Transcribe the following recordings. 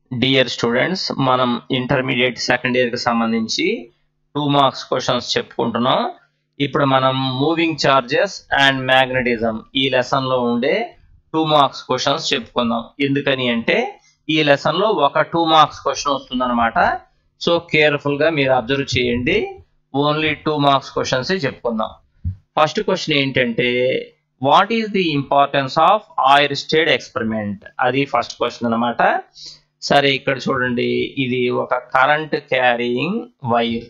dear students మనం intermediate second ఇయర్కి సంబంధించి టూ మార్క్స్ క్వశ్చన్స్ చెప్పుకుంటున్నాం ఇప్పుడు మనం మూవింగ్ చార్జెస్ అండ్ మ్యాగ్నెటిజం ఈ లెసన్లో ఉండే టూ మార్క్స్ క్వశ్చన్స్ చెప్పుకుందాం ఎందుకని అంటే ఈ లెసన్లో ఒక టూ మార్క్స్ క్వశ్చన్ వస్తుందన్నమాట సో కేర్ఫుల్గా మీరు అబ్జర్వ్ చేయండి ఓన్లీ టూ మార్క్స్ క్వశ్చన్స్ చెప్పుకుందాం ఫస్ట్ క్వశ్చన్ ఏంటంటే what is the importance of Oersted experiment అది ఫస్ట్ క్వశ్చన్ అనమాట సరే ఇక్కడ చూడండి ఇది ఒక కరెంట్ క్యారీయింగ్ వైర్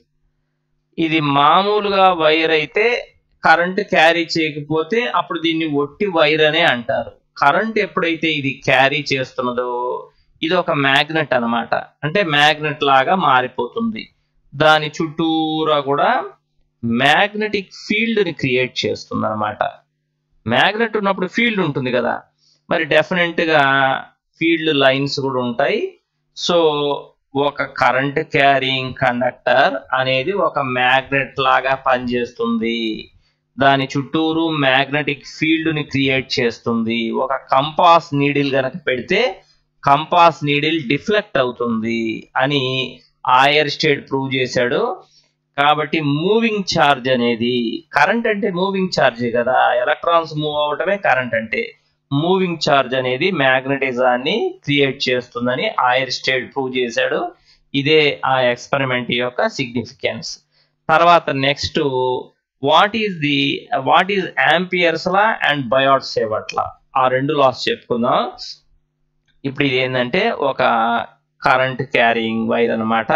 ఇది మామూలుగా వైర్ అయితే కరెంట్ క్యారీ చేయకపోతే అప్పుడు దీన్ని ఒట్టి వైర్ అనే అంటారు కరెంట్ ఎప్పుడైతే ఇది క్యారీ చేస్తున్నదో ఇది ఒక మ్యాగ్నెట్ అన్నమాట అంటే మ్యాగ్నెట్ లాగా మారిపోతుంది దాని చుట్టూరా కూడా మ్యాగ్నెటిక్ ఫీల్డ్ ని క్రియేట్ చేస్తుంది అనమాట మ్యాగ్నెట్ ఉన్నప్పుడు ఫీల్డ్ ఉంటుంది కదా మరి డెఫినెట్ గా ఫీల్డ్ లైన్స్ కూడా ఉంటాయి సో ఒక కరెంట్ క్యారింగ్ కండక్టర్ అనేది ఒక మ్యాగ్నెట్ లాగా పనిచేస్తుంది దాని చుట్టూరు మ్యాగ్నెటిక్ ఫీల్డ్ ని క్రియేట్ చేస్తుంది ఒక కంపాస్ నీడిల్ గనక పెడితే కంపాస్ నీడిల్ డిఫ్లెక్ట్ అవుతుంది అని ఆయర్ స్టేట్ ప్రూవ్ చేశాడు కాబట్టి మూవింగ్ ఛార్జ్ అనేది కరెంట్ అంటే మూవింగ్ ఛార్జ్ కదా ఎలక్ట్రాన్స్ మూవ్ అవటమే కరెంట్ అంటే మూవింగ్ ఛార్జ్ అనేది మ్యాగ్నెటిజాన్ని క్రియేట్ చేస్తుందని ఆయర్ స్టేట్ ప్రూవ్ చేశాడు ఇదే ఆ ఎక్స్పెరిమెంట్ యొక్క సిగ్నిఫికెన్స్ తర్వాత next what is the what is Ampere's law and Biot Savart law ఆ రెండు లాస్ చెప్పుకుందాం ఇప్పుడు ఇది ఏంటంటే ఒక కరెంట్ క్యారింగ్ వైర్ అనమాట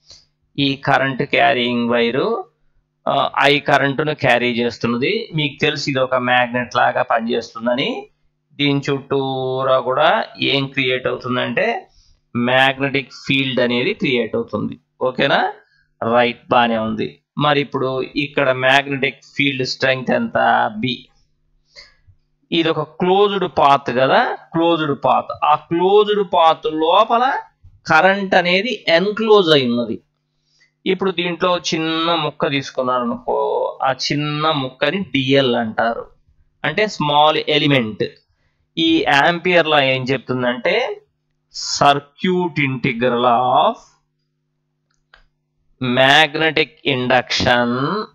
ఈ కరెంట్ క్యారింగ్ వైరు ఐ కరెంటును క్యారీ చేస్తున్నది మీకు తెలిసి ఇది ఒక మ్యాగ్నెట్ లాగా పనిచేస్తుందని దీని చుట్టూరా కూడా ఏం క్రియేట్ అవుతుందంటే మ్యాగ్నెటిక్ ఫీల్డ్ అనేది క్రియేట్ అవుతుంది ఓకేనా రైట్ బానే ఉంది మరి ఇప్పుడు ఇక్కడ మ్యాగ్నెటిక్ ఫీల్డ్ స్ట్రెంగ్త్ ఎంత బి ఇది ఒక క్లోజ్డ్ పాత్ కదా క్లోజ్డ్ పాత్ ఆ క్లోజ్డ్ పాత్ లోపల కరెంట్ అనేది ఎన్క్లోజ్ అయి ఉన్నది ఇప్పుడు దీంట్లో చిన్న ముక్క తీసుకున్నారు అనుకో ఆ చిన్న ముక్కని డిఎల్ అంటారు అంటే స్మాల్ ఎలిమెంట్ ఈ యాంపియర్ లా ఏం చెప్తుందంటే circuit integral of magnetic induction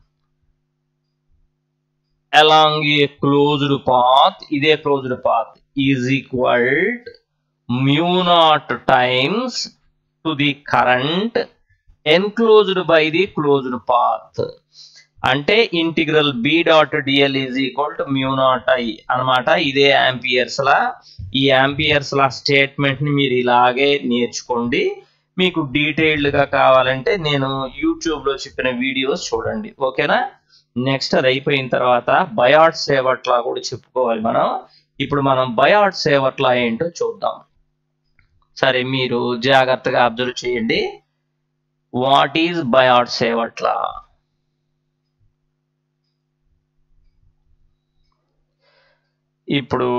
along a closed path ఇదే closed path is equal mu naught times to the current enclosed by the closed path అంటే integral B dot DL is equal to mu naught I అనమాట ఇదే amperes లా ఈ amperes లా statement ని మీరు ఇలాగే నేర్చుకోండి మీకు డీటెయిల్డ్ గా కావాలంటే నేను యూట్యూబ్ లో చెప్పిన వీడియోస్ చూడండి ఓకేనా నెక్స్ట్ అది అయిపోయిన తర్వాత బయాట్ సేవట్లా కూడా చెప్పుకోవాలి మనం ఇప్పుడు మనం బయాట్ సేవట్లా ఏంటో చూద్దాం సరే మీరు జాగ్రత్తగా అబ్జర్వ్ చేయండి వాట్ ఈజ్ బయాట్ సేవట్లా ఇప్పుడు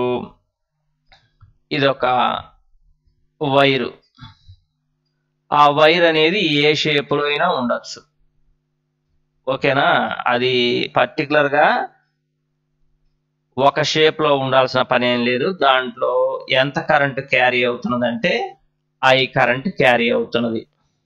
ఇదొక వైరు ఆ వైర్ అనేది ఏ షేప్లో అయినా ఉండొచ్చు ఓకేనా అది పర్టికులర్గా ఒక షేప్లో ఉండాల్సిన పని ఏం లేదు దాంట్లో ఎంత కరెంట్ క్యారీ అవుతున్నదంటే ఐ కరెంట్ క్యారీ అవుతున్నది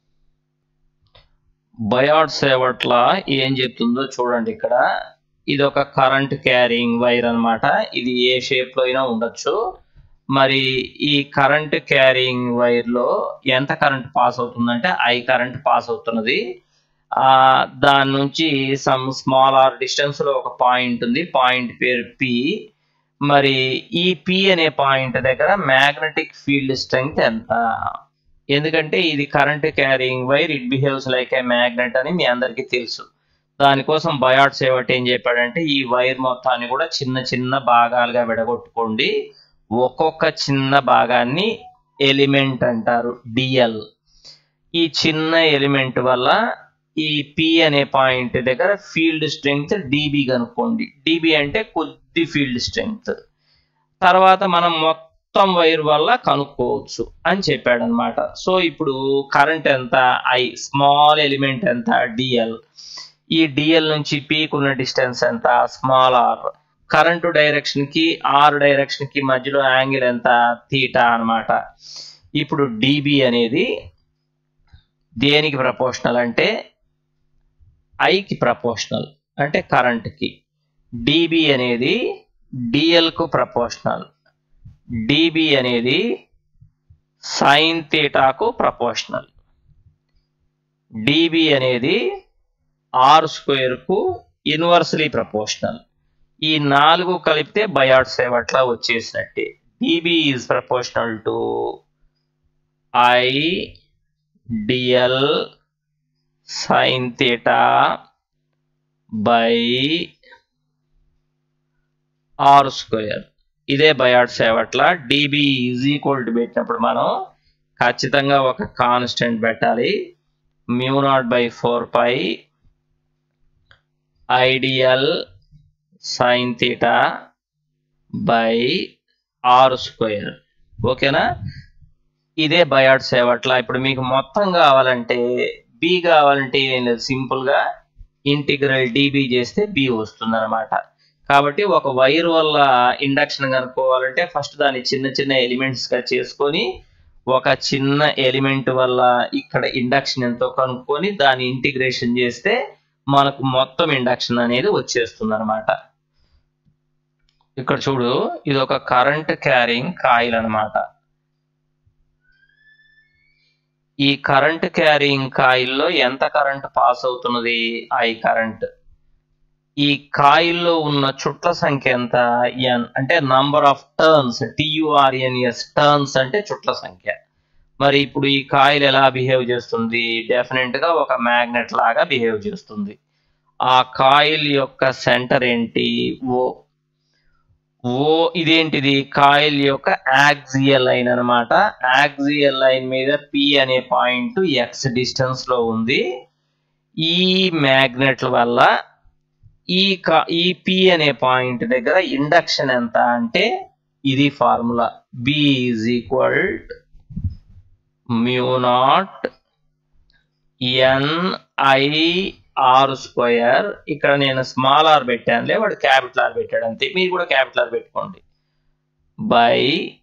బయాడ్ సేవట్ల ఏం చెప్తుందో చూడండి ఇక్కడ ఇది ఒక కరెంట్ క్యారింగ్ వైర్ అనమాట ఇది ఏ షేప్లో అయినా ఉండొచ్చు మరి ఈ కరెంట్ క్యారింగ్ వైర్లో ఎంత కరెంట్ పాస్ అవుతుందంటే ఐ కరెంట్ పాస్ అవుతున్నది ఆ దాని నుంచి సమ్ స్మాల్ ఆర్ డిస్టెన్స్ లో ఒక పాయింట్ ఉంది పాయింట్ పేరు పి మరి ఈ పి అనే పాయింట్ దగ్గర మ్యాగ్నెటిక్ ఫీల్డ్ స్ట్రెంగ్త్ ఎంత ఎందుకంటే ఇది current carrying wire it behaves like a magnet అని మీ అందరికీ తెలుసు దానికోసం బయాట్ సేవట్ ఏం చెప్పాడంటే ఈ వైర్ మొత్తాన్ని కూడా చిన్న చిన్న భాగాలుగా విడగొట్టుకోండి ఒక్కొక్క చిన్న భాగాన్ని ఎలిమెంట్ అంటారు డిఎల్ ఈ చిన్న ఎలిమెంట్ వల్ల ఈ పి అనే పాయింట్ దగ్గర ఫీల్డ్ స్ట్రెంగ్త్ డిబి కనుక్కోండి డిబి అంటే కొద్ది ఫీల్డ్ స్ట్రెంగ్త్ తర్వాత మనం మొత్తం వైర్ వల్ల కనుక్కోవచ్చు అని చెప్పాడు అనమాట సో ఇప్పుడు కరెంట్ ఎంత ఐ స్మాల్ ఎలిమెంట్ ఎంత డిఎల్ ఈ డిఎల్ నుంచి పీక్ ఉన్న డిస్టెన్స్ ఎంత స్మాల్ ఆర్ కరెంటు డైరెక్షన్ కి ఆర్ డైరెక్షన్ కి మధ్యలో యాంగిల్ ఎంత థీటా అన్నమాట ఇప్పుడు డిబి అనేది దేనికి ప్రపోర్షనల్ అంటే ఐకి ప్రపోర్షనల్ అంటే కరెంట్కి డిబి అనేది డిఎల్కు ప్రపోర్షనల్ డిబి అనేది సైన్ థీటాకు ప్రపోర్షనల్ డిబి అనేది ఆర్ స్క్వేర్కు ఇన్వర్స్లీ ప్రపోర్షనల్ ఈ నాలుగు కలిపితే బయాట్ సేవట్లా వచ్చేసినట్టే DB is proportional to I DL sine theta by R square ఇదే బయాట్ సేవట్ల డిబి ఈజ్ ఈక్వల్ టు పెట్టినప్పుడు మనం ఖచ్చితంగా ఒక కాన్స్టెంట్ పెట్టాలి mu naught by four pi I DL sine theta by R square ఓకేనా ఇదే బయాట్ సేవట్ల ఇప్పుడు మీకు మొత్తం కావాలంటే బి కావాలంటే ఏం లేదు సింపుల్గా ఇంటిగ్రల్ డిబి చేస్తే బి వస్తుంది అనమాట కాబట్టి ఒక వైర్ వల్ల ఇండక్షన్ కనుక్కోవాలంటే ఫస్ట్ దాన్ని చిన్న చిన్న ఎలిమెంట్స్ గా చేసుకొని ఒక చిన్న ఎలిమెంట్ వల్ల ఇక్కడ ఇండక్షన్ ఎంతో కనుక్కొని దాన్ని ఇంటిగ్రేషన్ చేస్తే మనకు మొత్తం ఇండక్షన్ అనేది వచ్చేస్తుంది అనమాట ఇక్కడ చూడు ఇది ఒక కరెంట్ క్యారింగ్ కాయిల్ అనమాట ఈ కరెంట్ క్యారింగ్ కాయిల్లో ఎంత కరెంట్ పాస్ అవుతున్నది ఐ కరెంట్ ఈ కాయిల్లో ఉన్న చుట్ల సంఖ్య ఎంత ఎన్ అంటే number of turns T U R N S turns అంటే చుట్ల సంఖ్య మరి ఇప్పుడు ఈ కాయిల్ ఎలా బిహేవ్ చేస్తుంది డెఫినెట్ గా ఒక మ్యాగ్నెట్ లాగా బిహేవ్ చేస్తుంది ఆ కాయిల్ యొక్క సెంటర్ ఏంటి ఓ ఓ ఇదేంటిది కాయిల్ యొక్క యాక్సియల్ లైన్ అనమాట యాక్సియల్ లైన్ మీద పి అనే పాయింట్ ఎక్స్ డిస్టెన్స్ లో ఉంది ఈ మ్యాగ్నెట్ల వల్ల ఈ కా ఈ పి అనే పాయింట్ దగ్గర ఇండక్షన్ ఎంత అంటే ఇది formula B is equal mu naught N I R square ఇక్కడ నేను స్మాల్ ఆర్ పెట్టానులే వాడు క్యాపిటల్ ఆర్ పెట్టాడు అంతే మీరు కూడా క్యాపిటల్ ఆర్ పెట్టుకోండి by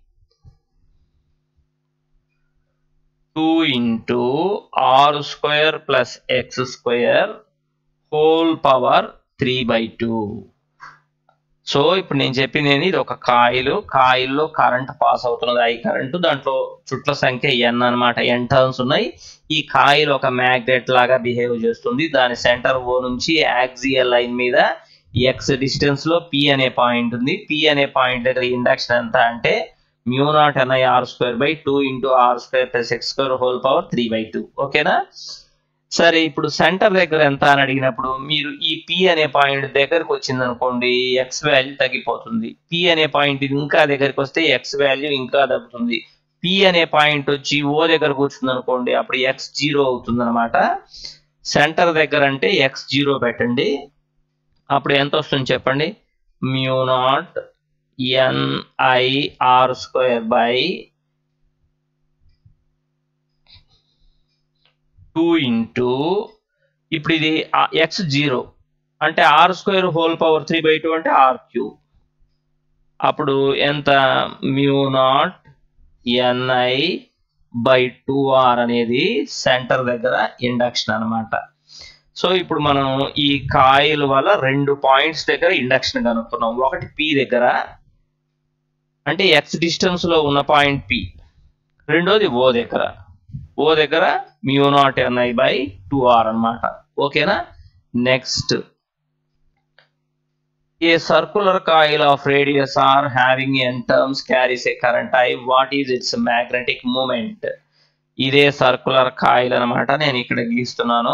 two into R square plus X square whole power three by two so ఇప్పుడు నేను చెప్పింది ఏంది ఇది ఒక కాయిల్ కాయిల్లో కరెంట్ పాస్ అవుతున్నది ఐ కరెంటు దాంట్లో చుట్ల సంఖ్య ఎన్ అనమాట ఎన్ టర్న్స్ ఉన్నాయి ఈ కాయిల్ ఒక మ్యాగ్నెట్ లాగా బిహేవ్ చేస్తుంది దాని సెంటర్ ఓ నుంచి యాక్సియల్ లైన్ మీద ఎక్స్ డిస్టెన్స్ లో పి అనే పాయింట్ ఉంది పి అనే పాయింట్ దగ్గర ఇండక్షన్ ఎంత అంటే mu naught NI R square by two into R square plus X square whole power three by two ఓకేనా సరే ఇప్పుడు సెంటర్ దగ్గర ఎంత అని అడిగినప్పుడు మీరు ఈ పి అనే పాయింట్ దగ్గరకు వచ్చింది అనుకోండి ఎక్స్ వాల్యూ తగ్గిపోతుంది పి అనే పాయింట్ ఇంకా దగ్గరికి వస్తే ఎక్స్ వాల్యూ ఇంకా తగ్గుతుంది పి అనే పాయింట్ వచ్చి ఓ దగ్గర కూర్చుంది అనుకోండి అప్పుడు ఎక్స్ జీరో అవుతుంది అనమాట సెంటర్ దగ్గర అంటే ఎక్స్ జీరో పెట్టండి అప్పుడు ఎంత వస్తుంది చెప్పండి mu naught NIR square by two into ఇప్పుడు ఇది ఎక్స్ జీరో అంటే R square whole power three by two అంటే ఆర్ క్యూబ్ అప్పుడు ఎంత mu naught NI by two R అనేది సెంటర్ దగ్గర ఇండక్షన్ అనమాట సో ఇప్పుడు మనం ఈ కాయిల్ వల్ల రెండు పాయింట్స్ దగ్గర ఇండక్షన్ కనుక్కున్నాం ఒకటి పి దగ్గర అంటే ఎక్స్ డిస్టెన్స్ లో ఉన్న పాయింట్ పి రెండోది ఓ దగ్గర ఓ దగ్గర mu naught NI by two R అనమాట ఓకేనా next a circular coil of radius R having N turns carries a current I what is its magnetic moment ఇదే సర్కులర్ కాయిల్ అనమాట నేను ఇక్కడ గీస్తున్నాను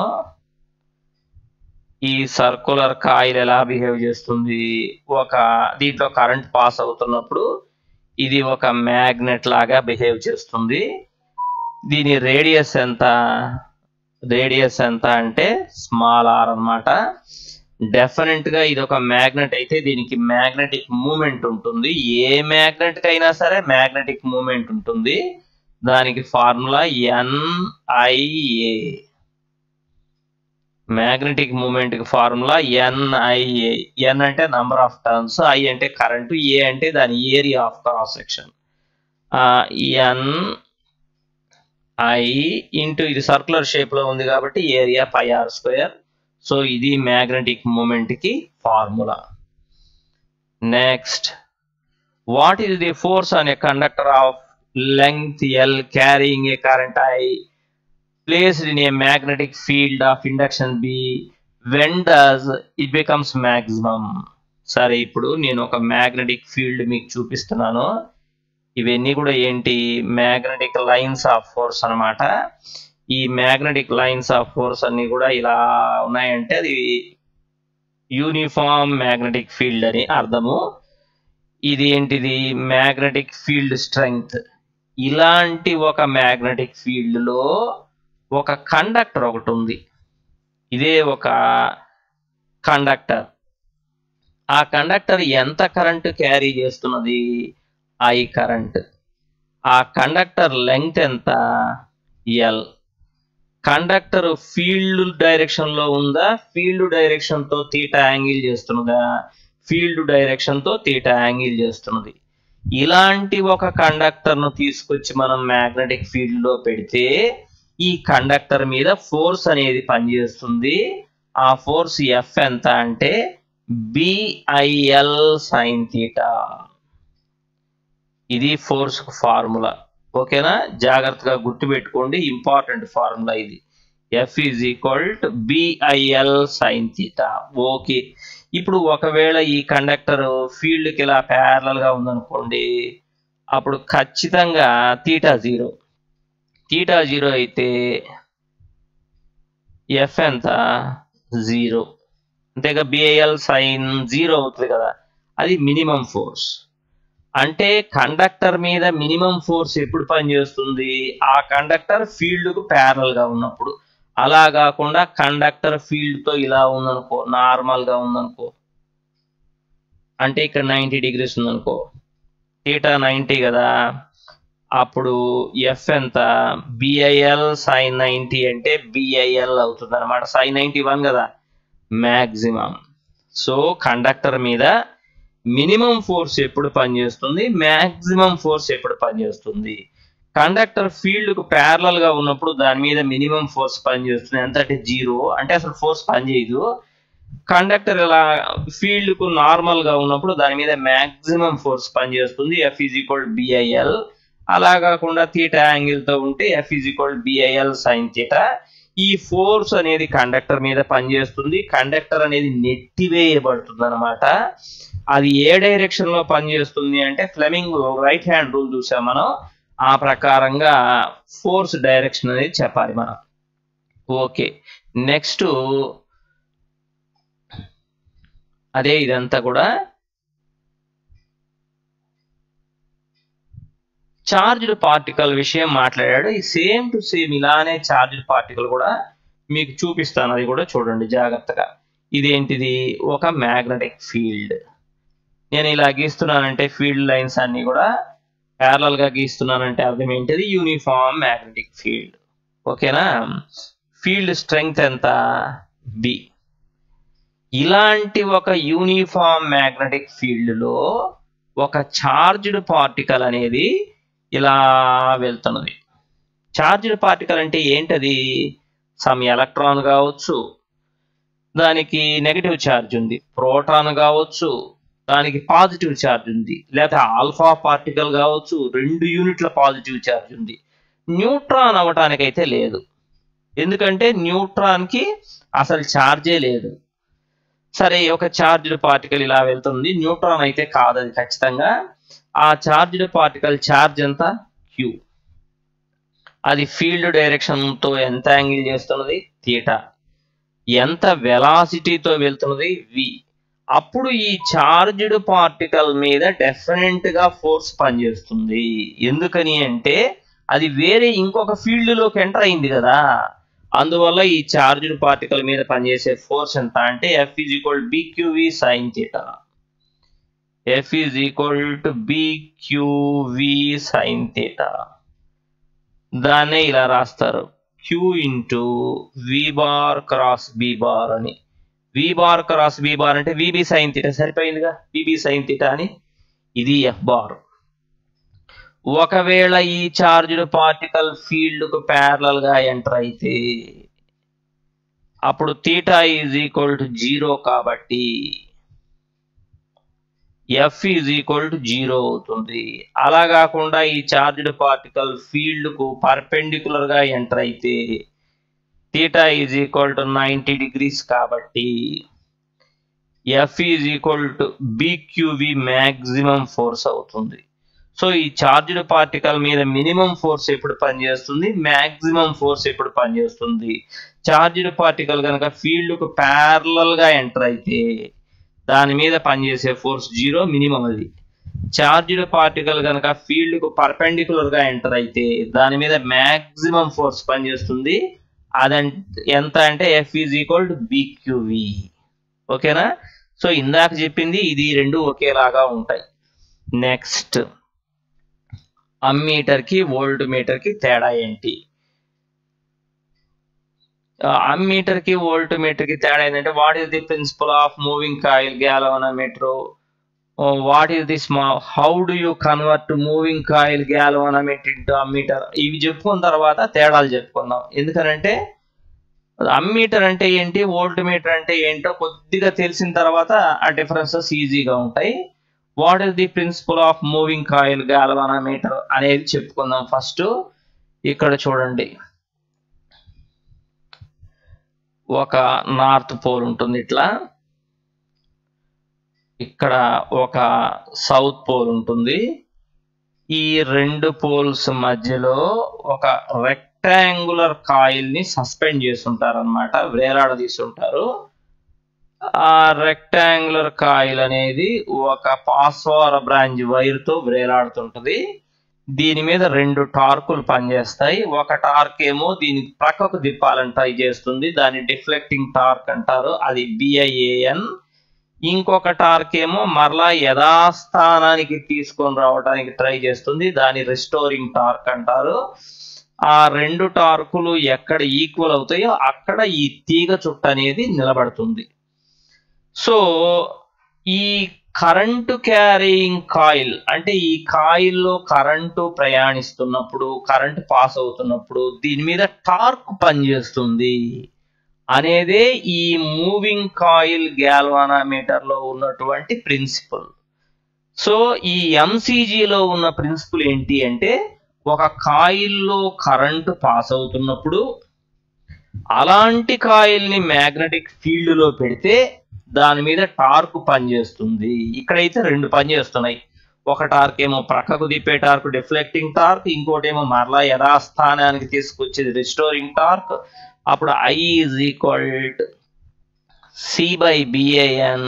ఈ సర్కులర్ కాయిల్ ఎలా బిహేవ్ చేస్తుంది ఒక దీంట్లో కరెంట్ పాస్ అవుతున్నప్పుడు ఇది ఒక మ్యాగ్నెట్ లాగా బిహేవ్ చేస్తుంది దీని రేడియస్ ఎంత రేడియస్ ఎంత అంటే స్మాల్ ఆర్ అనమాట డెఫినెట్ గా ఇది ఒక మ్యాగ్నెట్ అయితే దీనికి మ్యాగ్నెటిక్ మూమెంట్ ఉంటుంది ఏ మ్యాగ్నెట్ అయినా సరే మ్యాగ్నెటిక్ మూమెంట్ ఉంటుంది దానికి ఫార్ములా ఎన్ఐఏ మ్యాగ్నెటిక్ మూమెంట్ కి ఫార్ములా ఎన్ఐఏ ఎన్ అంటే నంబర్ ఆఫ్ టర్న్స్ ఐ అంటే కరెంటు ఏ అంటే దాని area of cross section N I into ఇది సర్కులర్ షేప్ లో ఉంది కాబట్టి area pi R square so ఇది మ్యాగ్నెటిక్ మూమెంట్ కి formula next what is the force on a conductor of length L carrying a current I placed in a magnetic field of induction B when does it becomes maximum సరే ఇప్పుడు నేను ఒక magnetic field మీకు చూపిస్తున్నాను ఇవన్నీ కూడా ఏంటి magnetic lines of force అన్నమాట ఈ మ్యాగ్నెటిక్ లైన్స్ ఆఫ్ ఫోర్స్ అన్ని కూడా ఇలా ఉన్నాయంటే అది యూనిఫామ్ మ్యాగ్నెటిక్ ఫీల్డ్ అని అర్థము ఇది ఏంటిది మ్యాగ్నెటిక్ ఫీల్డ్ స్ట్రెంగ్త్ ఇలాంటి ఒక మ్యాగ్నెటిక్ ఫీల్డ్ లో ఒక కండక్టర్ ఒకటి ఉంది ఇదే ఒక కండక్టర్ ఆ కండక్టర్ ఎంత కరెంటు క్యారీ చేస్తున్నది ఐ కరెంట్ ఆ కండక్టర్ లెంగ్త్ ఎంత ఎల్ కండక్టర్ ఫీల్డ్ డైరెక్షన్ లో ఉందా ఫీల్డ్ డైరెక్షన్ తో తీటా యాంగిల్ చేస్తున్నదా ఫీల్డ్ డైరెక్షన్ తో తీటా యాంగిల్ చేస్తున్నది ఇలాంటి ఒక కండక్టర్ ను తీసుకొచ్చి మనం మ్యాగ్నెటిక్ ఫీల్డ్ లో పెడితే ఈ కండక్టర్ మీద ఫోర్స్ అనేది పనిచేస్తుంది ఆ ఫోర్స్ ఎఫ్ ఎంత అంటే బిఐఎల్ సైన్ థీటా ఇది ఫోర్స్ ఫార్ములా ఓకేనా జాగ్రత్తగా గుర్తుపెట్టుకోండి ఇంపార్టెంట్ ఫార్ములా ఇది F is equal to BIL sine theta okay ఇప్పుడు ఒకవేళ ఈ కండక్టర్ ఫీల్డ్కి ఇలా ప్యారలల్ గా ఉందనుకోండి అప్పుడు ఖచ్చితంగా తీటా జీరో తీటా జీరో అయితే ఎఫ్ ఎంత జీరో అంతేగా బిఐఎల్ సైన్ జీరో అవుతుంది కదా అది మినిమం ఫోర్స్ అంటే కండక్టర్ మీద మినిమం ఫోర్స్ ఎప్పుడు పనిచేస్తుంది ఆ కండక్టర్ ఫీల్డ్ కు ప్యారల్ గా ఉన్నప్పుడు అలా కాకుండా కండక్టర్ ఫీల్డ్ తో ఇలా ఉందనుకో నార్మల్ గా ఉందనుకో అంటే ఇక్కడ నైంటీ డిగ్రీస్ ఉందనుకో థీటా నైంటీ కదా అప్పుడు ఎఫ్ ఎంత బిఐఎల్ సైన్ నైంటీ అంటే బిఐఎల్ అవుతుంది అనమాట సైన్ నైంటీ వన్ కదా మ్యాక్సిమం సో కండక్టర్ మీద మినిమం ఫోర్స్ ఎప్పుడు పనిచేస్తుంది మ్యాక్సిమం ఫోర్స్ ఎప్పుడు పనిచేస్తుంది కండక్టర్ ఫీల్డ్ కు ప్యారలల్ గా ఉన్నప్పుడు దాని మీద మినిమం ఫోర్స్ పనిచేస్తుంది ఎంత అంటే జీరో అంటే అసలు ఫోర్స్ పనిచేయదు కండక్టర్ ఇలా ఫీల్డ్ కు నార్మల్ గా ఉన్నప్పుడు దాని మీద మాక్సిమం ఫోర్స్ పనిచేస్తుంది ఎఫ్ ఈజ్ ఈక్వల్ బిఐఎల్ అలా కాకుండా థీటా యాంగిల్ తో ఉంటే F is equal BIL sine theta ఈ ఫోర్స్ అనేది కండక్టర్ మీద పనిచేస్తుంది కండక్టర్ అనేది నెట్టివేయబడుతుంది అనమాట అది ఏ డైరెక్షన్ లో పనిచేస్తుంది అంటే ఫ్లెమింగ్ రైట్ హ్యాండ్ రూల్ చూసాం మనం ఆ ప్రకారంగా ఫోర్స్ డైరెక్షన్ అనేది చెప్పాలి మనం ఓకే నెక్స్ట్ అదే ఇదంతా కూడా చార్జ్డ్ పార్టికల్ విషయం మాట్లాడాడు ఈ సేమ్ టు సేమ్ ఇలానే చార్జ్డ్ పార్టికల్ కూడా మీకు చూపిస్తాను అది కూడా చూడండి జాగ్రత్తగా ఇదేంటిది ఒక మ్యాగ్నెటిక్ ఫీల్డ్ నేను ఇలా గీస్తున్నానంటే ఫీల్డ్ లైన్స్ అన్ని కూడా ప్యారలల్ గా గీస్తున్నానంటే అర్థం ఏంటిది యూనిఫామ్ మ్యాగ్నెటిక్ ఫీల్డ్ ఓకేనా ఫీల్డ్ స్ట్రెంగ్త్ ఎంత బి ఇలాంటి ఒక యూనిఫామ్ మ్యాగ్నెటిక్ ఫీల్డ్ లో ఒక చార్జ్డ్ పార్టికల్ అనేది ఇలా వెళ్తున్నది చార్జ్డ్ పార్టికల్ అంటే ఏంటది సమ్ ఎలక్ట్రాన్ కావచ్చు దానికి నెగటివ్ ఛార్జ్ ఉంది ప్రోటాన్ కావచ్చు దానికి పాజిటివ్ ఛార్జ్ ఉంది లేదా ఆల్ఫా పార్టికల్ కావచ్చు రెండు యూనిట్ల పాజిటివ్ ఛార్జ్ ఉంది న్యూట్రాన్ అవటానికైతే లేదు ఎందుకంటే న్యూట్రాన్ కి అసలు ఛార్జే లేదు సరే ఒక చార్జ్డ్ పార్టికల్ ఇలా వెళ్తుంది న్యూట్రాన్ అయితే కాదు అది ఖచ్చితంగా ఆ చార్జ్డ్ పార్టికల్ ఛార్జ్ ఎంత క్యూ అది ఫీల్డ్ డైరెక్షన్ తో ఎంత యాంగిల్ చేస్తున్నది థీటా ఎంత వెలాసిటీతో వెళ్తున్నది వి అప్పుడు ఈ చార్జ్డ్ పార్టికల్ మీద డెఫినెట్ గా ఫోర్స్ పనిచేస్తుంది ఎందుకని అంటే అది వేరే ఇంకొక ఫీల్డ్ లోకి ఎంటర్ అయింది కదా అందువల్ల ఈ చార్జ్డ్ పార్టికల్ మీద పనిచేసే ఫోర్స్ ఎంత అంటే F is equal BQV sine theta F is equal to BQV sine theta దాన్నే ఇలా రాస్తారు Q into V bar cross B bar అని V bar cross B bar అంటే విబి సైన్ థీటా సరిపోయిందిగా విబి సైన్ థీటా అని ఇది F bar ఒకవేళ ఈ చార్జ్డ్ పార్టికల్ ఫీల్డ్ కు ప్యారలల్ గా ఎంటర్ అయితే అప్పుడు theta is equal to zero కాబట్టి F is equal to zero అవుతుంది అలా కాకుండా ఈ చార్జ్డ్ పార్టికల్ ఫీల్డ్ కు పర్పెండికులర్ గా ఎంటర్ అయితే theta is equal to ninety degrees కాబట్టి F is equal to BQV maximum force అవుతుంది సో ఈ చార్జ్డ్ పార్టికల్ మీద మినిమం ఫోర్స్ ఎప్పుడు పనిచేస్తుంది మ్యాక్సిమం ఫోర్స్ ఎప్పుడు పనిచేస్తుంది చార్జ్డ్ పార్టికల్ కనుక ఫీల్డ్ కు ప్యారలల్ గా ఎంటర్ అయితే దాని మీద పనిచేసే ఫోర్స్ జీరో మినిమం అది చార్జ్డ్ పార్టికల్ కనుక ఫీల్డ్ కు పర్పెండికులర్ గా ఎంటర్ అయితే దాని మీద మ్యాక్సిమం ఫోర్స్ పనిచేస్తుంది అదంటే ఎంత అంటే F is equal to BQV ఓకేనా సో ఇందాక చెప్పింది ఇది రెండు ఒకేలాగా ఉంటాయి నెక్స్ట్ అమ్మీటర్ కి వోల్ట్ మీటర్ కి తేడా ఏంటి అమ్మీటర్ కి వోల్ట్ మీటర్ కి తేడా ఏంటంటే what is the principle of moving coil galvanometer what is the స్మా how do you convert moving coil galvanometer into ammeter ఇవి చెప్పుకున్న తర్వాత తేడాలు చెప్పుకుందాం ఎందుకనంటే అమ్మీటర్ అంటే ఏంటి వోల్ట్ మీటర్ అంటే ఏంటో కొద్దిగా తెలిసిన తర్వాత ఆ డిఫరెన్సెస్ ఈజీగా ఉంటాయి what is the principle of moving coil galvanometer అనేది చెప్పుకుందాం ఫస్ట్ ఇక్కడ చూడండి ఒక నార్త్ పోల్ ఉంటుంది ఇట్లా ఇక్కడ ఒక సౌత్ పోల్ ఉంటుంది ఈ రెండు పోల్స్ మధ్యలో ఒక రెక్టాంగులర్ కాయిల్ ని సస్పెండ్ చేసి ఉంటారు అనమాట వేలాడదీస్తుంటారు ఆ రెక్టాంగులర్ కాయిల్ అనేది ఒక పాస్వార బ్రాంచ్ వైర్ తో వేలాడుతుంటది దీని మీద రెండు టార్కులు పనిచేస్తాయి ఒక టార్క్ ఏమో దీని ప్రక్కకు తిప్పాలని ట్రై చేస్తుంది దాన్ని డిఫ్లెక్టింగ్ టార్క్ అంటారు అది బిఐఏఎన్ ఇంకొక టార్క్ ఏమో మరలా యథాస్థానానికి తీసుకొని రావడానికి ట్రై చేస్తుంది దాని రిస్టోరింగ్ టార్క్ అంటారు ఆ రెండు టార్కులు ఎక్కడ ఈక్వల్ అవుతాయో అక్కడ ఈ తీగ చుట్ట అనేది నిలబడుతుంది సో ఈ కరెంటు క్యారీయింగ్ కాయిల్ అంటే ఈ కాయిల్లో కరెంటు ప్రయాణిస్తున్నప్పుడు కరెంటు పాస్ అవుతున్నప్పుడు దీని మీద టార్క్ పనిచేస్తుంది అనేదే ఈ మూవింగ్ కాయిల్ గ్యాల్వానామీటర్ లో ఉన్నటువంటి ప్రిన్సిపల్ సో ఈ ఎంసీజీలో ఉన్న ప్రిన్సిపల్ ఏంటి అంటే ఒక కాయిల్లో కరెంటు పాస్ అవుతున్నప్పుడు అలాంటి కాయిల్ ని మ్యాగ్నెటిక్ ఫీల్డ్ లో పెడితే దాని మీద టార్క్ పనిచేస్తుంది ఇక్కడైతే రెండు పనిచేస్తున్నాయి ఒక టార్క్ ఏమో ప్రక్కకు తిప్పే టార్క్ డిఫ్లెక్టింగ్ టార్క్ ఇంకోటి ఏమో మరలా యథాస్థానానికి తీసుకొచ్చేది రిస్టోరింగ్ టార్క్ అప్పుడు I is equal C by BAN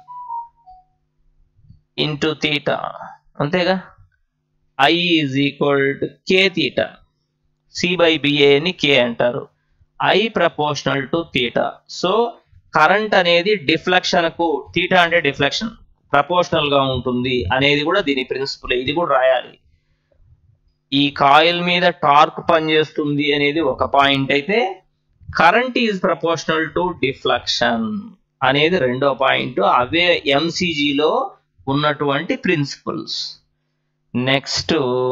into theta అంతేగా I is equal to K theta C by బిఏని కే అంటారు I proportional to theta so current అనేది డిఫ్లెక్షన్ కు తీటా అంటే డిఫ్లెక్షన్ ప్రపోర్షనల్ గా ఉంటుంది అనేది కూడా దీని ప్రిన్సిపల్ ఇది కూడా రాయాలి ఈ కాయిల్ మీద టార్క్ పనిచేస్తుంది అనేది ఒక పాయింట్ అయితే current is proportional to deflection అనేది రెండో పాయింట్ అవే ఎంసీజీలో ఉన్నటువంటి principles next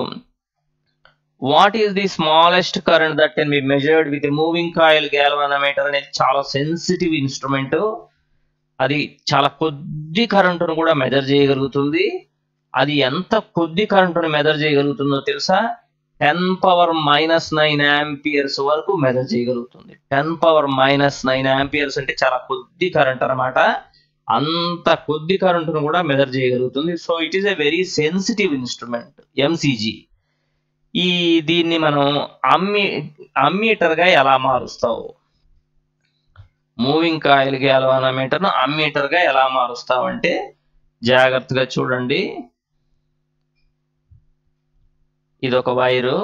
what is the smallest current that can be measured with moving coil galvanometer అనేది చాలా సెన్సిటివ్ ఇన్స్ట్రుమెంట్ అది చాలా కొద్ది కరెంటును కూడా మెజర్ చేయగలుగుతుంది అది ఎంత కొద్ది కరెంటును మెజర్ చేయగలుగుతుందో తెలుసా ten power minus nine amperes వరకు మెజర్ చేయగలుగుతుంది ten power minus nine amperes అంటే చాలా కొద్ది కరెంట్ అనమాట అంత కొద్ది కరెంటును కూడా మెజర్ చేయగలుగుతుంది so it is a very sensitive instrument MCG ఈ దీన్ని మనం అమ్మి అమ్మీటర్ గా ఎలా మారుస్తావు మూవింగ్ కాయిల్ గ్యాల్వానోమీటర్ ను అమ్మీటర్ గా ఎలా మారుస్తావు అంటే జాగ్రత్తగా చూడండి ఇది ఒక వైరు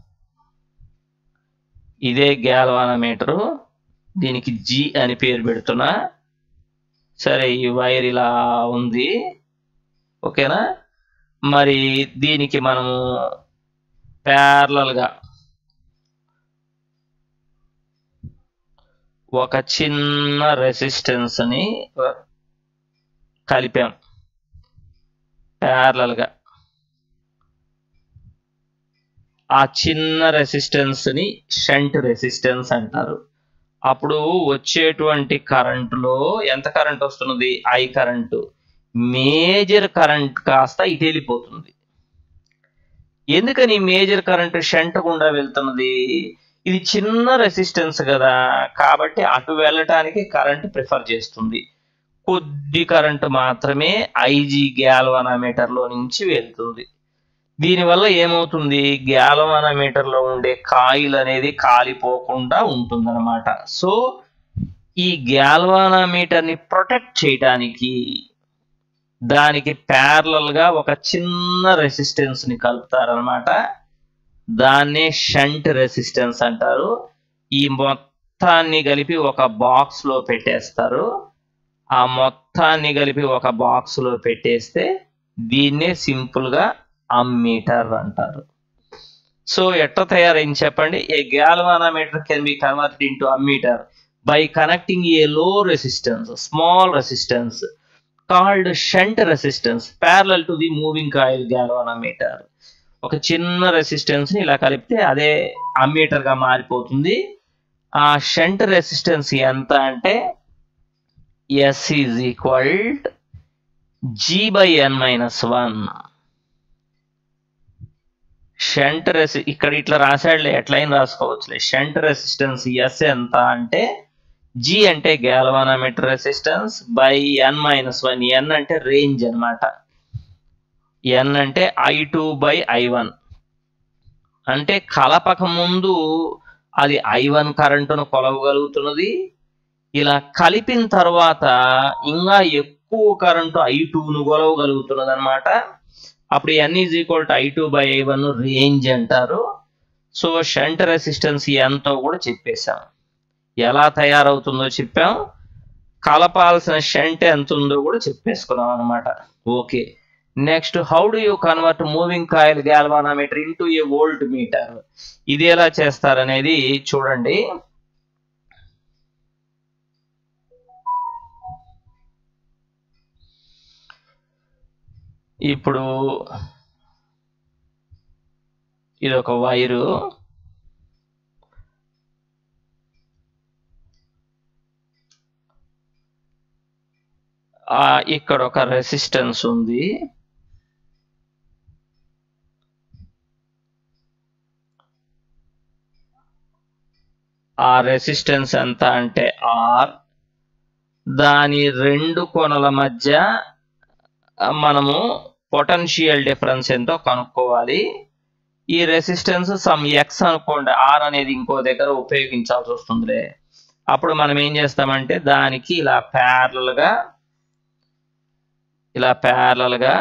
ఇదే గ్యాల్వానోమీటరు దీనికి జి అని పేరు పెడుతున్నా సరే ఈ వైర్ ఇలా ఉంది ఓకేనా మరి దీనికి మనము ప్యారలల్ గా ఒక చిన్న రెసిస్టెన్స్ ని కలిపాం ప్యారలల్ గా ఆ చిన్న రెసిస్టెన్స్ ని షంట్ రెసిస్టెన్స్ అంటారు అప్పుడు వచ్చేటువంటి కరెంటులో ఎంత కరెంట్ వస్తున్నది ఐ కరెంటు మేజర్ కరెంట్ కాస్త ఇటు వెళ్ళిపోతుంది ఎందుకని మేజర్ కరెంట్ షంట్ గుండా వెళ్తున్నది ఇది చిన్న రెసిస్టెన్స్ కదా కాబట్టి అటు వెళ్ళటానికి కరెంట్ ప్రిఫర్ చేస్తుంది కొద్ది కరెంట్ మాత్రమే ఐజీ గ్యాల్వానామీటర్ లో నుంచి వెళ్తుంది దీనివల్ల ఏమవుతుంది గ్యాల్వానామీటర్ లో ఉండే కాయిల్ అనేది కాలిపోకుండా ఉంటుందన్నమాట సో ఈ గ్యాల్వానామీటర్ ని ప్రొటెక్ట్ చేయడానికి దానికి ప్యారలల్ గా ఒక చిన్న రెసిస్టెన్స్ ని కలుపుతారనమాట దాన్నే షంట్ రెసిస్టెన్స్ అంటారు ఈ మొత్తాన్ని కలిపి ఒక బాక్స్ లో పెట్టేస్తారు ఆ మొత్తాన్ని కలిపి ఒక బాక్స్ లో పెట్టేస్తే దీన్నే సింపుల్ గా అమ్మీటర్ అంటారు సో ఎట్లా తయారైంది చెప్పండి a galvanometer can be converted into ammeter by connecting a low resistance small resistance called shunt resistance parallel to the moving coil galvanometer ఒక చిన్న రెసిస్టెన్స్ ని ఇలా కలిపితే అదే అమ్మీటర్ గా మారిపోతుంది ఆ షంట్ రెసిస్టెన్స్ ఎంత అంటే S is equal G by N minus one shunt రెసి ఇక్కడ ఇట్లా రాశాడులే ఎట్లయినా రాసుకోవచ్చులే షంట్ రెసిస్టెన్స్ ఎస్ ఎంత అంటే జి అంటే galvanometer resistance by N minus one N అంటే రేంజ్ అన్నమాట ఎన్ అంటే I two by I one అంటే కలపక ముందు అది ఐ వన్ కరెంటును కొలవగలుగుతున్నది ఇలా కలిపిన తర్వాత ఇంకా ఎక్కువ కరెంటు ఐ టూను కొలవగలుగుతున్నది అనమాట అప్పుడు N is equal to I two by I one range అంటారు సో షంట్ రెసిస్టెన్స్ ఎంతో కూడా చెప్పేశాం ఎలా తయారవుతుందో చెప్పాం కలపాల్సిన షంట్ ఎంత ఉందో కూడా చెప్పేసుకున్నాం అనమాట okay next how do you convert moving coil galvanometer into a voltmeter ఇది ఎలా చేస్తారనేది చూడండి ఇప్పుడు ఇది ఒక వైరు ఆ ఇక్కడ ఒక రెసిస్టెన్స్ ఉంది ఆ రెసిస్టెన్స్ ఎంత అంటే ఆర్ దాని రెండు కొనల మధ్య మనము పొటెన్షియల్ డిఫరెన్స్ ఎంతో కనుక్కోవాలి ఈ రెసిస్టెన్స్ సమ్ ఎక్స్ అనుకోండి ఆర్ అనేది ఇంకో దగ్గర ఉపయోగించాల్సి వస్తుందిలే అప్పుడు మనం ఏం చేస్తామంటే దానికి ఇలా ప్యారల్ గా ఇలా ప్యారల్ గా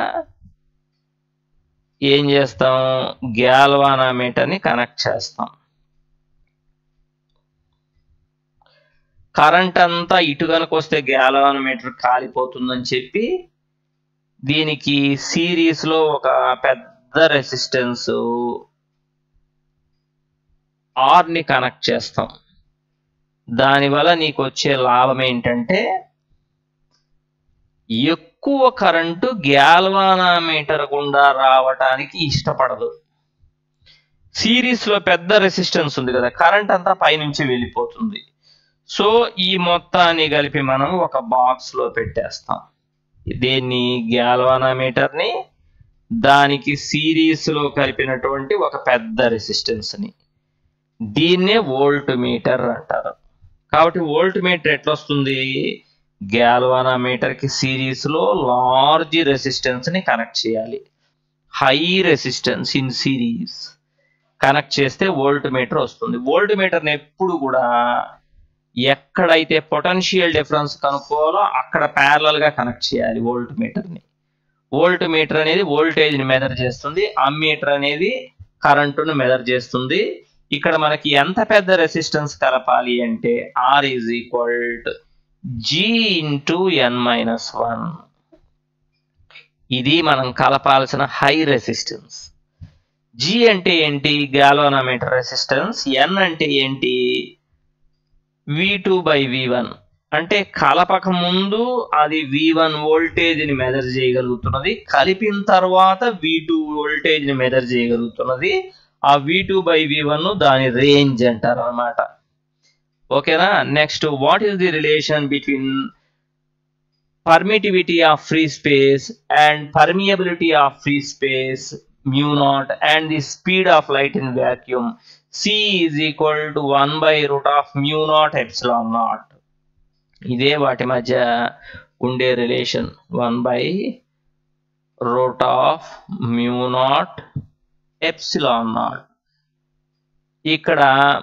ఏం చేస్తాం గ్యాల్వానామీటర్ ని కనెక్ట్ చేస్తాం కరెంట్ అంతా ఇటు కనుక వస్తే గ్యాల్వానోమీటర్ కాలిపోతుందని చెప్పి దీనికి సిరీస్ లో ఒక పెద్ద రెసిస్టెన్స్ ఆర్ ని కనెక్ట్ చేస్తాం దానివల్ల నీకు వచ్చే లాభం ఏంటంటే ఎక్కువ కరెంటు గ్యాల్వానామీటర్ గుండా రావటానికి ఇష్టపడదు సిరీస్ లో పెద్ద రెసిస్టెన్స్ ఉంది కదా కరెంట్ అంతా పైనుంచి వెళ్ళిపోతుంది సో ఈ మొత్తాన్ని కలిపి మనం ఒక బాక్స్ లో పెట్టేస్తాం దీన్ని గ్యాల్వానామీటర్ ని దానికి సిరీస్ లో కలిపినటువంటి ఒక పెద్ద రెసిస్టెన్స్ ని దీన్నే వోల్ట్ మీటర్ అంటారు కాబట్టి వోల్ట్ మీటర్ ఎట్లా వస్తుంది గ్యాల్వానామీటర్ కి సిరీస్ లో లార్జ్ రెసిస్టెన్స్ ని కనెక్ట్ చేయాలి high resistance in series connect చేస్తే వోల్ట్ మీటర్ వస్తుంది వోల్ట్ మీటర్ ఎప్పుడు కూడా ఎక్కడైతే పొటెన్షియల్ డిఫరెన్స్ కనుక్కోవాలో అక్కడ ప్యారలల్ గా కనెక్ట్ చేయాలి వోల్ట్ మీటర్ ని వోల్ట్ మీటర్ అనేది వోల్టేజ్ ని మెజర్ చేస్తుంది అమ్మీటర్ అనేది కరెంటును మెజర్ చేస్తుంది ఇక్కడ మనకి ఎంత పెద్ద రెసిస్టెన్స్ కలపాలి అంటే R is equal G into N minus one ఇది మనం కలపాల్సిన హై రెసిస్టెన్స్ జి అంటే ఏంటి గ్యాలోనామీటర్ రెసిస్టెన్స్ ఎన్ అంటే ఏంటి V two by V one అంటే కలపక ముందు అది వి వన్ వోల్టేజ్ ని మెజర్ చేయగలుగుతున్నది కలిపిన తర్వాత వి టూ వోల్టేజ్ ని మెజర్ చేయగలుగుతున్నది ఆ V two by V one దాని రేంజ్ అంటారు అనమాట ఓకేనా next what is the relation between permittivity of free space and permeability of free space mu naught and the speed of light in vacuum c is equal to 1 by root of mu naught epsilon naught ఇదే వాటి మధ్య ఉండే relation one by root of mu naught epsilon naught ఇక్కడ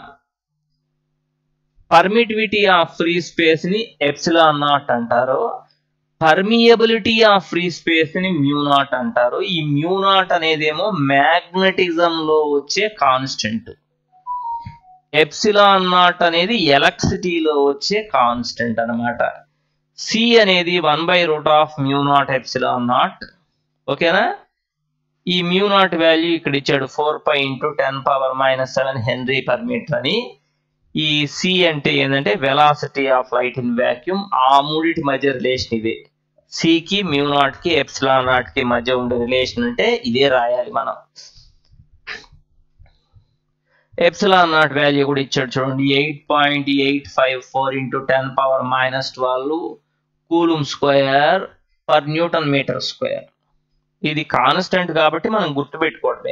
permittivity of free space ని epsilon naught అంటారు permeability of free space ని mu naught అంటారు ఈ మ్యూ నాట్ అనేదేమో మ్యాగ్నటిజం లో వచ్చే కాన్స్టెంట్ ఎప్సిలాన్ నాట్ అనేది ఎలక్ట్రిసిటీలో వచ్చే కాన్స్టెంట్ అనమాట సి అనేది one by root of mu naught epsilon naught ఓకేనా ఈ మ్యూ నాట్ వాల్యూ ఇక్కడ ఇచ్చాడు four pi into ten power minus seven henry per metre అని ఈ సి అంటే ఏంటంటే velocity of light in vacuum ఆ మూడిటి మధ్య రిలేషన్ ఇదే సికి మ్యూ నాట్ కి ఎప్సిలాన్ నాట్ కి మధ్య ఉండే రిలేషన్ అంటే ఇదే రాయాలి మనం ఎప్సిలాన్ నాట్ వాల్యూ కూడా ఇచ్చాడు చూడండి eight point eight five four into ten power minus twelve coulomb square per newton metre square ఇది కాన్స్టెంట్ కాబట్టి మనం గుర్తుపెట్టుకోవడమే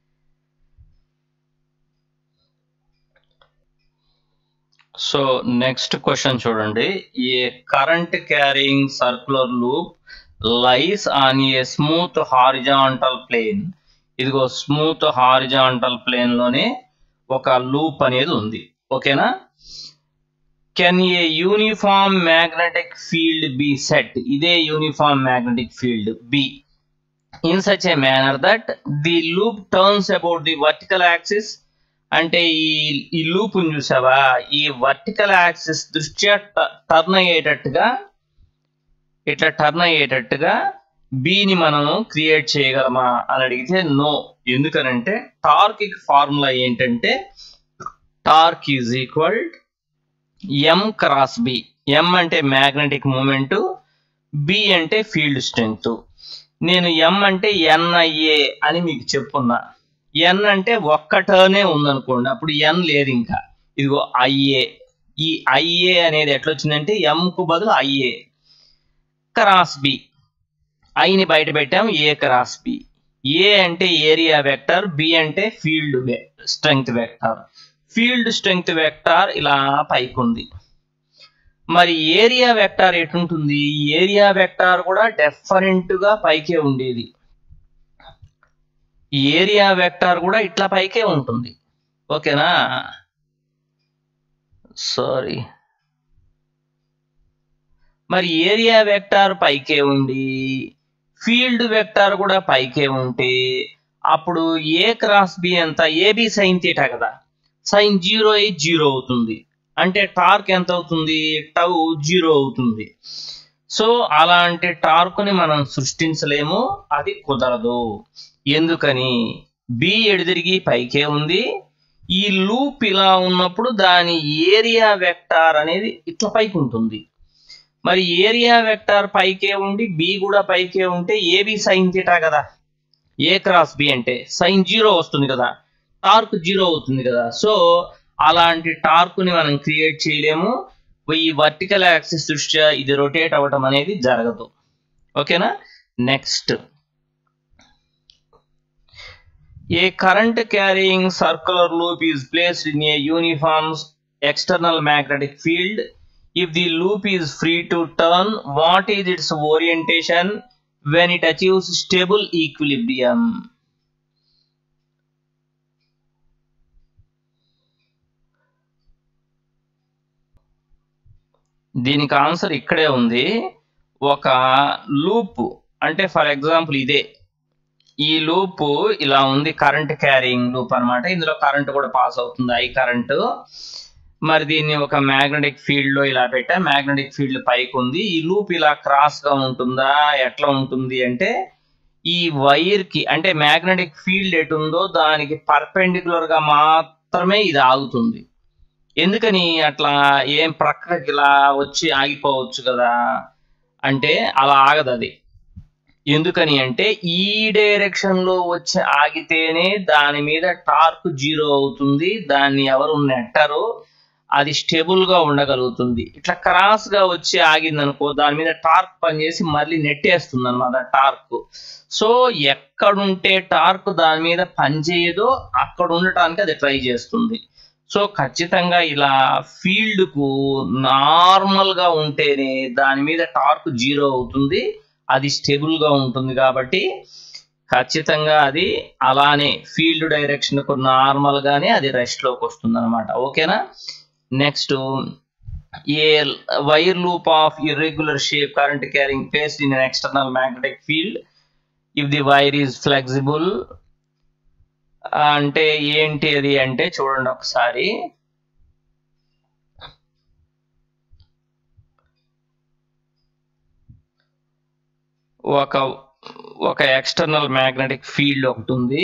సో నెక్స్ట్ క్వశ్చన్ చూడండి a current carrying circular loop lies on a smooth horizontal plane ఇదిగో smooth horizontal plane లోనే ఒక loop అనేది ఉంది ఓకేనా can a uniform magnetic field B set ఇదే uniform magnetic field B in such a manner that the loop turns about the vertical axis అంటే ఈ ఈ లూప్ చూసావా ఈ వర్టికల్ యాక్సిస్ దృష్ట్యా టర్న్ అయ్యేటట్టుగా ఇట్లా టర్న్ అయ్యేటట్టుగా బిని మనము క్రియేట్ చేయగలమా అని అడిగితే నో ఎందుకనంటే టార్క్ ఫార్ములా ఏంటంటే torque is equal M cross B M అంటే మ్యాగ్నెటిక్ మూమెంట్ బి అంటే ఫీల్డ్ స్ట్రెంగ్త్ నేను ఎం అంటే ఎన్ఐఏ అని మీకు చెప్పున్నా ఎన్ అంటే ఒక్క టర్నే ఉందనుకోండి అప్పుడు ఎన్ లేదు ఇంకా ఇదిగో ఐఏ ఈ ఐఏ అనేది ఎట్లా వచ్చిందంటే ఎం కు బదులు ఐఏ క్రాస్ బి ఐని బయట పెట్టాం ఏ క్రాస్ బి ఏ అంటే ఏరియా వెక్టర్ బి అంటే field strength vector field strength vector ఇలా పైకి ఉంది మరి ఏరియా వెక్టార్ ఎటుంటుంది ఏరియా వెక్టార్ కూడా డెఫరెంట్ గా పైకే ఉండేది ఏరియా వెక్టార్ కూడా ఇట్లా పైకే ఉంటుంది ఓకేనా సారీ మరి ఏరియా వెక్టార్ పైకే ఉండి ఫీల్డ్ వెక్టార్ కూడా పైకే ఉంటే అప్పుడు ఏ క్రాస్ బి ఎంత ఏబి సైన్ తీటా కదా సైన్ జీరో అయి జీరో అవుతుంది అంటే టార్క్ ఎంత అవుతుంది టౌ జీరో అవుతుంది సో అలాంటి టార్క్ని మనం సృష్టించలేము అది కుదరదు ఎందుకని బి ఎడిదిరిగి పైకే ఉంది ఈ లూప్ ఇలా ఉన్నప్పుడు దాని ఏరియా వెక్టార్ అనేది ఇట్లా పైకి ఉంటుంది మరి ఏరియా వెక్టార్ పైకే ఉండి బి కూడా పైకే ఉంటే ఏబి సైన్ తీటా కదా ఏ క్రాస్ బి అంటే సైన్ జీరో వస్తుంది కదా టార్క్ జీరో అవుతుంది కదా సో అలాంటి టార్క్ ని మనం క్రియేట్ చేయలేము ఈ వర్టికల్ యాక్సిస్ దృష్ట్యా ఇది రొటేట్ అవ్వటం అనేది జరగదు ఓకేనా next a current carrying circular loop is placed in a uniform external magnetic field if the loop is free to turn what is its orientation when it achieves stable equilibrium దీనికి answer ఇక్కడే ఉంది ఒక loop అంటే for example ఇదే ఈ loop ఇలా ఉంది current carrying loop అన్నమాట ఇందులో కరెంట్ కూడా పాస్ అవుతుంది ఐ కరెంట్ మరి దీన్ని ఒక మ్యాగ్నెటిక్ ఫీల్డ్ లో ఇలా పెట్టా మ్యాగ్నెటిక్ ఫీల్డ్ పైకి ఉంది ఈ లూప్ ఇలా క్రాస్ గా ఉంటుందా ఎట్లా ఉంటుంది అంటే ఈ వైర్ కి అంటే మ్యాగ్నెటిక్ ఫీల్డ్ ఎటు ఉందో దానికి పర్పెండిక్యులర్ గా మాత్రమే ఇది ఆగుతుంది ఎందుకని అట్లా ఏం ప్రక్కకి ఇలా వచ్చి ఆగిపోవచ్చు కదా అంటే అలా ఆగదు అది ఎందుకని అంటే ఈ డైరెక్షన్ లో వచ్చి ఆగితేనే దాని మీద టార్క్ జీరో అవుతుంది దాన్ని ఎవరు నెట్టరో అది స్టేబుల్ గా ఉండగలుగుతుంది ఇట్లా క్రాస్ గా వచ్చి ఆగింది అనుకో దాని మీద టార్క్ పనిచేసి మళ్ళీ నెట్టేస్తుంది అనమాట టార్క్ సో ఎక్కడుంటే టార్క్ దాని మీద పనిచేయదో అక్కడ ఉండటానికి అది ట్రై చేస్తుంది సో ఖచ్చితంగా ఇలా ఫీల్డ్ కు నార్మల్ గా ఉంటేనే దాని మీద టార్క్ జీరో అవుతుంది అది స్టేబుల్ గా ఉంటుంది కాబట్టి ఖచ్చితంగా అది అలానే ఫీల్డ్ డైరెక్షన్ కు నార్మల్ గానే అది రెస్ట్ లోకి వస్తుంది అనమాట ఓకేనా next a wire loop of irregular shape current carrying placed in external magnetic field if the wire is flexible అంటే ఏంటి అది అంటే చూడండి ఒకసారి ఒక ఒక ఎక్స్టర్నల్ మ్యాగ్నెటిక్ ఫీల్డ్ ఒకటి ఉంది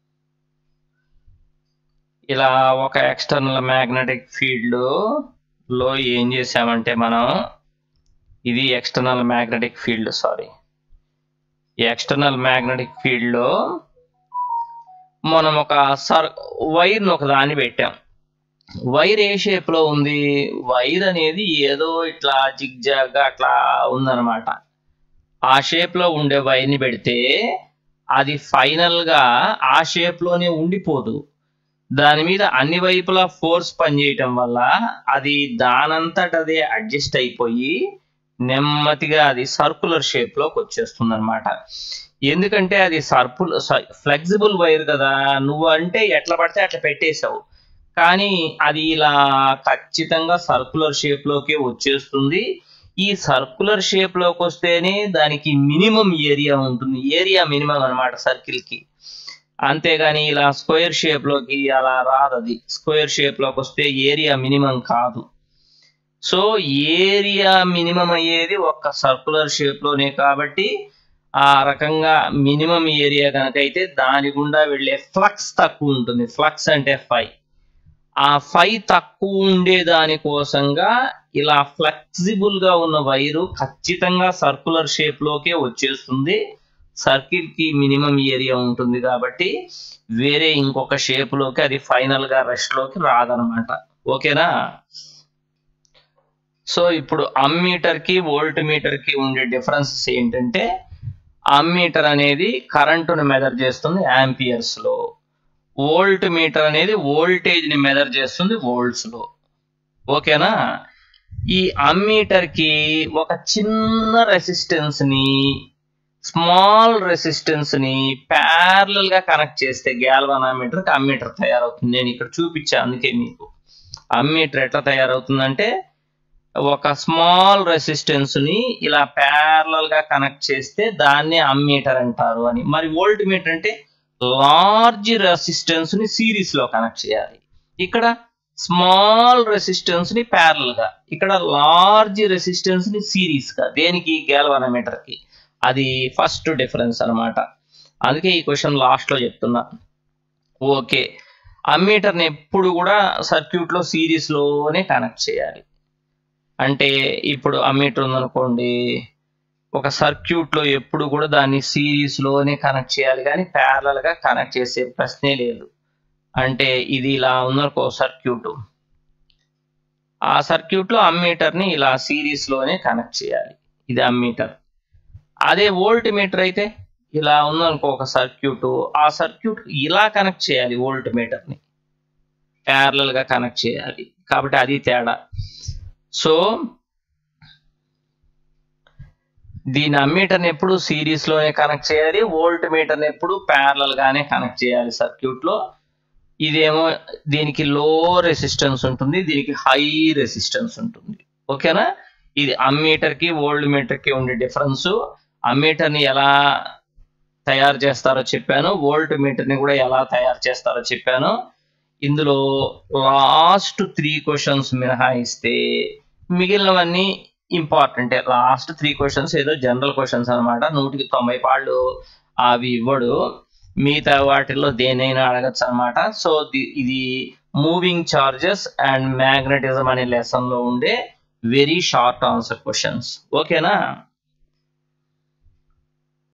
ఇలా ఒక ఎక్స్టర్నల్ మ్యాగ్నెటిక్ ఫీల్డ్ లో ఏం చేసామంటే మనం ఇది ఎక్స్టర్నల్ మ్యాగ్నెటిక్ ఫీల్డ్ సారీ ఈ ఎక్స్టర్నల్ మ్యాగ్నెటిక్ ఫీల్డ్ లో మనం ఒక సర్ వైర్ ఒక దాన్ని పెట్టాం వైర్ ఏ షేప్ లో ఉంది వైర్ అనేది ఏదో ఇట్లా జిగ్జాగ్ అట్లా ఉందన్నమాట ఆ షేప్ లో ఉండే వైర్ని పెడితే అది ఫైనల్ గా ఆ షేప్ లోనే ఉండిపోదు దాని మీద అన్ని వైపులా ఫోర్స్ పనిచేయటం వల్ల అది దానంతట అదే అడ్జస్ట్ అయిపోయి నెమ్మదిగా అది సర్కులర్ షేప్ లోకి వచ్చేస్తుంది అనమాట ఎందుకంటే అది సర్పుల్ ఫ్లెక్సిబుల్ వైర్ కదా నువ్వు అంటే ఎట్లా పడితే అట్లా పెట్టేశావు కానీ అది ఇలా ఖచ్చితంగా సర్కులర్ షేప్ లోకే వచ్చేస్తుంది ఈ సర్కులర్ షేప్ లోకి వస్తేనే దానికి మినిమం ఏరియా ఉంటుంది ఏరియా మినిమం అనమాట సర్కిల్ కి అంతేగాని ఇలా స్క్వేర్ షేప్ లోకి అలా రాదు అది స్క్వేర్ షేప్ లోకి వస్తే ఏరియా మినిమం కాదు సో ఏరియా మినిమం అయ్యేది ఒక్క సర్కులర్ షేప్ లోనే కాబట్టి ఆ రకంగా మినిమం ఏరియా కనుక అయితే దాని గుండా వెళ్ళే ఫ్లక్స్ తక్కువ ఉంటుంది ఫ్లక్స్ అంటే ఫై ఆ ఫై తక్కువ ఉండే దాని కోసంగా ఇలా ఫ్లెక్సిబుల్ గా ఉన్న వైరు ఖచ్చితంగా సర్కులర్ షేప్ లోకే వచ్చేస్తుంది సర్కిల్ కి మినిమం ఏరియా ఉంటుంది కాబట్టి వేరే ఇంకొక షేప్ లోకి అది ఫైనల్ గా రెస్ట్ లోకి రాదనమాట ఓకేనా సో ఇప్పుడు అమ్మీటర్ కి వోల్ట్ మీటర్ కి ఉండే డిఫరెన్సెస్ ఏంటంటే అమ్మీటర్ అనేది కరెంటును మెజర్ చేస్తుంది యాంపియర్స్ లో వోల్ట్ మీటర్ అనేది వోల్టేజ్ ని మెజర్ చేస్తుంది వోల్ట్స్ లో ఓకేనా ఈ అమ్మీటర్ కి ఒక చిన్న రెసిస్టెన్స్ ని స్మాల్ రెసిస్టెన్స్ ని ప్యారలల్ గా కనెక్ట్ చేస్తే గ్యాల్వనామీటర్ కి అమ్మీటర్ తయారవుతుంది నేను ఇక్కడ చూపించాను అందుకే మీకు అమ్మీటర్ ఎట్లా తయారవుతుందంటే ఒక స్మాల్ రెసిస్టెన్స్ ని ఇలా ప్యారలల్ గా కనెక్ట్ చేస్తే దాన్ని అమ్మీటర్ అంటారు అని మరి వోల్ట్ మీటర్ అంటే లార్జ్ రెసిస్టెన్స్ ని సిరీస్ లో కనెక్ట్ చేయాలి ఇక్కడ స్మాల్ రెసిస్టెన్స్ ని ప్యారల్ గా ఇక్కడ లార్జ్ రెసిస్టెన్స్ ని సిరీస్ గా దేనికి గ్యాల్వనామీటర్ కి అది ఫస్ట్ డిఫరెన్స్ అన్నమాట అందుకే ఈ క్వశ్చన్ లాస్ట్ లో చెప్తున్నా ఓకే అమ్మీటర్ ని ఎప్పుడు కూడా సర్క్యూట్ లో సిరీస్ లోనే కనెక్ట్ చేయాలి అంటే ఇప్పుడు అమ్మీటర్ ఉందనుకోండి ఒక సర్క్యూట్ లో ఎప్పుడు కూడా దాన్ని సిరీస్ లోనే కనెక్ట్ చేయాలి కానీ ప్యారలల్ గా కనెక్ట్ చేసే ప్రశ్నే లేదు అంటే ఇది ఇలా ఉందనుకో సర్క్యూట్ ఆ సర్క్యూట్ లో అమ్మీటర్ ని ఇలా సిరీస్ లోనే కనెక్ట్ చేయాలి ఇది అమ్మీటర్ అదే వోల్ట్ మీటర్ అయితే ఇలా ఉందనుకో ఒక సర్క్యూట్ ఆ సర్క్యూట్ ఇలా కనెక్ట్ చేయాలి వోల్ట్ మీటర్ ని ప్యారలల్ గా కనెక్ట్ చేయాలి కాబట్టి అది తేడా సో దీని అమ్మీటర్ని ఎప్పుడు సిరీస్ లోనే కనెక్ట్ చేయాలి వోల్ట్ మీటర్ని ఎప్పుడు ప్యారలల్ గానే కనెక్ట్ చేయాలి సర్క్యూట్ లో ఇదేమో దీనికి లో రెసిస్టెన్స్ ఉంటుంది దీనికి హై రెసిస్టెన్స్ ఉంటుంది ఓకేనా ఇది అమ్మీటర్ కి వోల్ట్ మీటర్ కి ఉండే డిఫరెన్స్ అమ్మీటర్ ని ఎలా తయారు చేస్తారో చెప్పాను వోల్ట్ మీటర్ ని కూడా ఎలా తయారు చేస్తారో చెప్పాను ఇందులో లాస్ట్ త్రీ క్వశ్చన్స్ మినహాయిస్తే మిగిలినవన్నీ ఇంపార్టెంట్ లాస్ట్ త్రీ క్వశ్చన్స్ ఏదో జనరల్ క్వశ్చన్స్ అనమాట నూటికి తొంభై పాళ్ళు అవి ఇవ్వడు మిగతా వాటిల్లో దేనైనా అడగచ్చు అనమాట సో ఇది మూవింగ్ చార్జెస్ అండ్ మ్యాగ్నెటిజం అనే లెసన్ లో ఉండే వెరీ షార్ట్ ఆన్సర్ క్వశ్చన్స్ ఓకేనా